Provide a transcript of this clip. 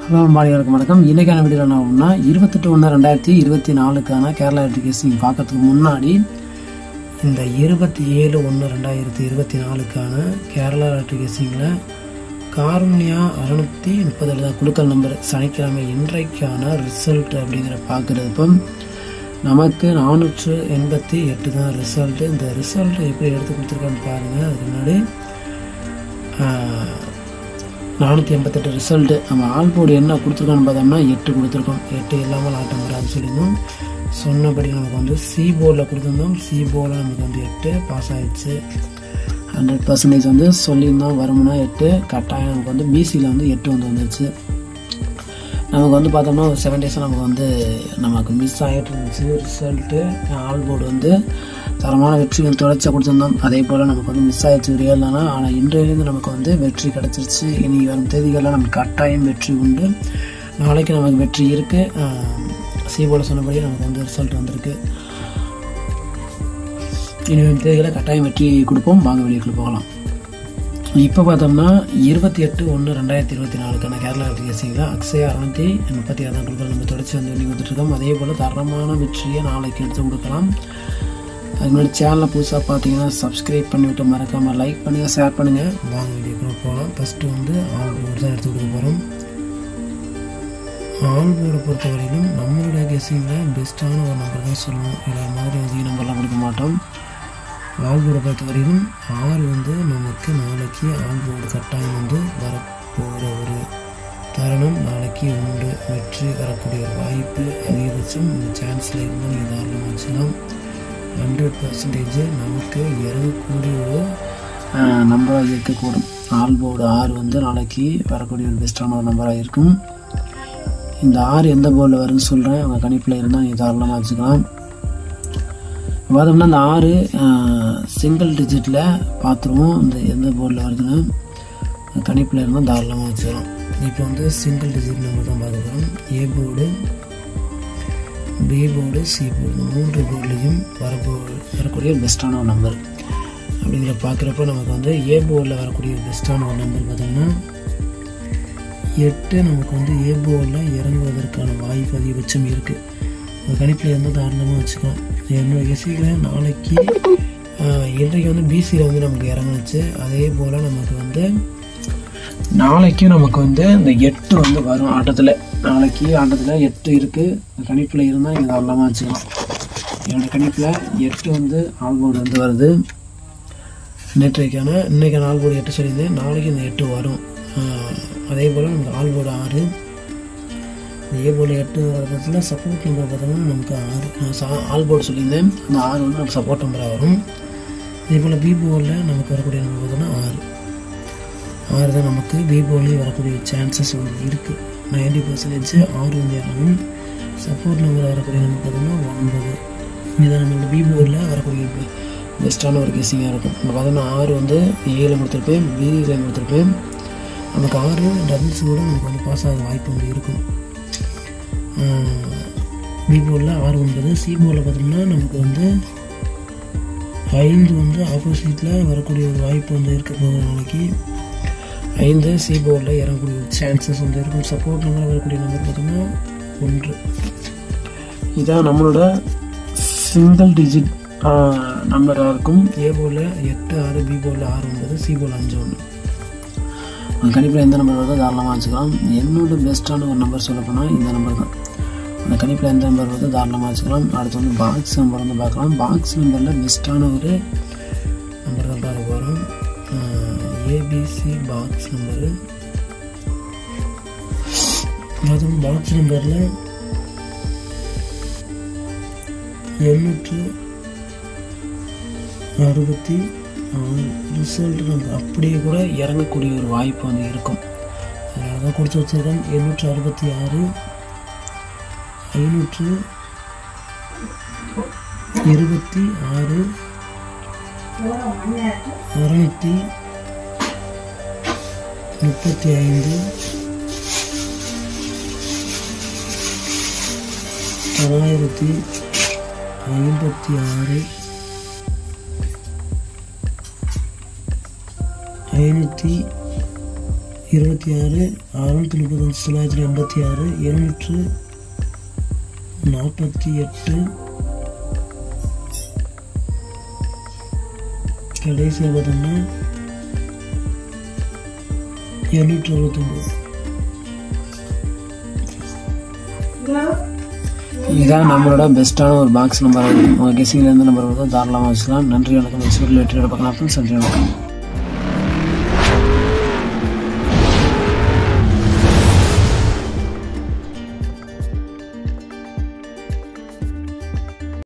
hello மாணவர்களுக்கு வணக்கம் இன்றைக்கான வீடியோவில் என்ன ஆகும்னா இருபத்தெட்டு ஒன்று ரெண்டாயிரத்தி இருபத்தி நாலுக்கான கேரளா எஜுகேஷன் பார்க்கறதுக்கு முன்னாடி இந்த இருபத்தி ஏழு ஒன்று ரெண்டாயிரத்தி இருபத்தி நாலுக்கான கேரளா எஜுகேஷனில் காருண்யா அறுநூற்றி முப்பது தான் குழுக்கள் நம்பர் சனிக்கிழமை இன்றைக்கான ரிசல்ட் அப்படிங்கிற பார்க்குறப்ப நமக்கு நானூற்று எண்பத்தி எட்டு தான் ரிசல்ட்டு இந்த ரிசல்ட் எப்படி எடுத்து கொடுத்துருக்கான்னு பாருங்கள் அதுக்கு முன்னாடி நானூற்றி எண்பத்தெட்டு ரிசல்ட்டு நம்ம ஆல் போர்டு என்ன கொடுத்துருக்கோன்னு பார்த்தோம்னா எட்டு கொடுத்துருக்கோம் எட்டு இல்லாமல் ஆட்டம் வராதுன்னு சொல்லியிருந்தோம் சொன்னபடி நமக்கு வந்து சி போர்டில் கொடுத்துருந்தோம் சி போர்டில் நமக்கு வந்து எட்டு பாஸ் ஆகிடுச்சு ஹண்ட்ரட் பர்சன்டேஜ் வந்து சொல்லியிருந்தோம் வரும்னா எட்டு கட்டாயம் நமக்கு வந்து பிசியில் வந்து எட்டு வந்து வந்துருச்சு நமக்கு வந்து பார்த்தோம்னா ஒரு செவன் டேஸாக நமக்கு வந்து நமக்கு மிஸ் ஆகிட்டு இருந்துச்சு ரிசல்ட்டு ஆல் போர்டு வந்து தரமான வெற்றி வந்து தொடர்ச்சியாக கொடுத்துருந்தோம் அதே போல் நமக்கு வந்து மிஸ் ஆயிடுச்சு ரியல் தானே ஆனால் இன்றையிலேருந்து நமக்கு வந்து வெற்றி கிடச்சிருச்சு இனி வரும் தேதிகளில் நமக்கு கட்டாயம் வெற்றி உண்டு நாளைக்கு நமக்கு வெற்றி இருக்குது சீபோல சொன்னபடி நமக்கு வந்து ரிசல்ட் வந்திருக்கு இனி வரும் தேதிகளில் கட்டாயம் வெற்றி கொடுப்போம் வாங்க வெளியே போகலாம் இப்போ பார்த்தோம்னா இருபத்தி எட்டு ஒன்று ரெண்டாயிரத்தி இருபத்தி நாலுக்கான கேரளா எஜுகேஷனில் அக்ஷயா அறுநூத்தி முப்பத்தி ஆறாம் கொடுக்கல் நம்ம தொடர்ச்சி வந்து வெளியே வந்துட்டுருக்கோம் அதே போல் தரமான வெற்றியை நாளைக்கு எடுத்து கொடுக்கலாம் அது முன்னாடி சேனலை புதுசாக பார்த்தீங்கன்னா சப்ஸ்கிரைப் பண்ணிவிட்டு மறக்காமல் லைக் பண்ணுங்கள் ஷேர் பண்ணுங்கள் வாங்க வீடியோக்குள்ள போகலாம் ஃபஸ்ட்டு வந்து ஆல் போர்டு தான் எடுத்து கொடுக்க போகிறோம் ஆல் போர்டை பொறுத்த வரையிலும் நம்மளுடைய கெஸிங்கில் பெஸ்ட்டான ஒரு நம்பர் தான் சொல்லுவோம் இல்லை மாதிரி அதிக நம்பர்லாம் கொடுக்க மாட்டோம் ஆல் போர்டை பொறுத்த வரையிலும் ஆறு வந்து நமக்கு நாளைக்கு ஆல் போர்டு கட்டாயம் வந்து வரப்போகிற ஒரு தருணம் நாளைக்கு உண்டு வெற்றி வரக்கூடிய ஒரு வாய்ப்பு அதிகபட்சம் இந்த சான்ஸில் இருந்தால் நீங்கள் தாராளமாக வச்சுக்கலாம் ஹண்ட்ரட் பர்சன்டேஜ் நமக்கு இறங்கக்கூடிய ஒரு நம்பராக இருக்கக்கூடும் ஆல் போர்டு ஆறு வந்து நாளைக்கு வரக்கூடிய ஒரு பெஸ்ட்டான ஒரு நம்பராக இருக்கும் இந்த ஆறு எந்த போர்டில் வரும்னு சொல்கிறேன் அவங்க கணிப்பில் இருந்தால் நீங்கள் தாராளமாக வச்சுக்கலாம் பார்த்தோம்னா இந்த ஆறு சிங்கிள் டிஜிட்டில் பார்த்துருவோம் இந்த எந்த போர்டில் வருதுன்னு கணிப்பில் இருந்தால் தாராளமாக வச்சுக்கலாம் இப்போ வந்து சிங்கிள் டிஜிட் நம்பர் தான் பார்க்க போகிறோம் A board B board C board மூன்று போர்ட்லேயும் வரப்போ வரக்கூடிய பெஸ்ட்டான ஒரு நம்பர் அப்படிங்கிற பார்க்குறப்ப நமக்கு வந்து ஏ போர்டில் வரக்கூடிய பெஸ்ட்டான ஒரு நம்பர் பார்த்தோம்னா எட்டு நமக்கு வந்து ஏ போர்டில் இறங்குவதற்கான வாய்ப்பு அதிகபட்சம் இருக்குது ஒரு கணிப்பில் இருந்தால் தாராளமாக வச்சுக்கலாம் என்னோட எஸ்சியில் நாளைக்கு இன்றைக்கு வந்து பிசியில் வந்து நமக்கு இறங்குனுச்சு அதே போல் நமக்கு வந்து நாளைக்கும் நமக்கு வந்து இந்த எட்டு வந்து வரும் ஆட்டத்தில் நாளைக்கு ஆட்டத்தில் எட்டு இருக்குது கணிப்பில் இருந்தால் நீங்கள் தாராளமாக வச்சுக்கலாம் என்னோடய கணிப்பில் எட்டு வந்து ஆல்போர்டு வந்து வருது நேற்றைக்கான இன்றைக்கான ஆல்போர்டு எட்டு சொல்லியிருந்தேன் நாளைக்கு இந்த எட்டு வரும் அதே போல் நமக்கு ஆல்போர்டு ஆறு ஏ போர்டு எட்டு வரதுல சப்போர்ட் நம்பர் பார்த்தோம்னா நமக்கு ஆறு ஆல்போர்டு சொல்லியிருந்தேன் அந்த ஆறு வந்து நமக்கு சப்போர்ட் நம்பராக வரும் இதே போல் பி போர்டில் நமக்கு வரக்கூடிய நம்பர் பார்த்தோம்னா ஆறு ஆறு தான் நமக்கு பி போர்ட்லேயும் வரக்கூடிய சான்சஸ் வந்து இருக்குது நைன்டி பர்சன்டேஜ் ஆறு வந்து இறங்கும் சப்போர்ட் நம்பர் வரக்கூடிய நம்பர் பார்த்தோம்னா ஒன்பது இதுதான் நம்மளோட பி போர்டில் வரக்கூடிய பெஸ்ட்டான ஒரு கெஸிங்காக இருக்கும் நம்ம பார்த்தோம்னா ஆறு வந்து ஏழு கொடுத்துருப்பேன் பியில் கொடுத்துருப்பேன் நமக்கு ஆறு டபுள்ஸ் கூட நமக்கு வந்து பாஸ் ஆக வாய்ப்பு வந்து இருக்கும் பி போர்டில் ஆறு ஒன்பது சி போர்டில் பார்த்தோம்னா நமக்கு வந்து ஐந்து வந்து ஆப்போசிட்டில் வரக்கூடிய ஒரு வாய்ப்பு வந்து இருக்க போகிற நாளைக்கு ஐந்து சி போர்டில் இறங்கக்கூடிய சான்சஸ் வந்து இருக்கும் சப்போர்ட் நம்பர் வரக்கூடிய நம்பர் பார்த்தோம்னா ஒன்று இதான் நம்மளோட சிங்கிள் டிஜிட் நம்பராக இருக்கும் ஏ போர்டில் எட்டு ஆறு பி போர்டில் ஆறு ஒன்பது சி போர்டில் அஞ்சு ஒன்று கணிப்பில் எந்த நம்பர் வருதோ தாராளமாக வச்சுக்கலாம் என்னோட பெஸ்ட்டான ஒரு நம்பர் சொல்ல போனால் இந்த நம்பர் தான் அந்த கணிப்பில் எந்த நம்பர் வருதோ தாராளமாக வச்சுக்கலாம் அடுத்து வந்து பாக்ஸ் நம்பர் வந்து பார்க்கலாம் பாக்ஸ் நம்பரில் பெஸ்ட்டான ஒரு நம்பர் தான் பார்க்க போகிறோம் ஏபிசி பாக்ஸ் நம்பரு அதுவும் பாக்ஸ் நம்பரில் எண்ணூற்று அறுபத்தி ரிசல்ட் நமக்கு அப்படியே கூட இறங்கக்கூடிய ஒரு வாய்ப்பு வந்து இருக்கும் அதனால தான் கொடுத்து வச்சுருக்கோம் எண்ணூற்று அறுபத்தி ஆறு ஐநூற்று இருபத்தி ஆறு அறுநூற்றி முப்பத்தி ஐந்து தொள்ளாயிரத்தி ஐம்பத்தி ஆறு ஐநூற்றி இருபத்தி ஆறு அறுநூற்றி முப்பத்தஞ்சு தொள்ளாயிரத்தி எண்பத்தி ஆறு எழுநூற்று நாற்பத்தி எட்டு கடைசியாக பார்த்தோம்னா எழுநூற்றி அறுபத்தொம்போது இதான் நம்மளோட பெஸ்ட்டான ஒரு பாக்ஸ் நம்பர் உங்கள் கெஸிங்லேருந்து நம்பர் வந்து தாராளமாக வச்சுக்கலாம் நன்றி வணக்கம் நெக்ஸ்ட் வீடியோ பார்க்கலாம் ஃப்ரெண்ட்ஸ் நன்றி வணக்கம்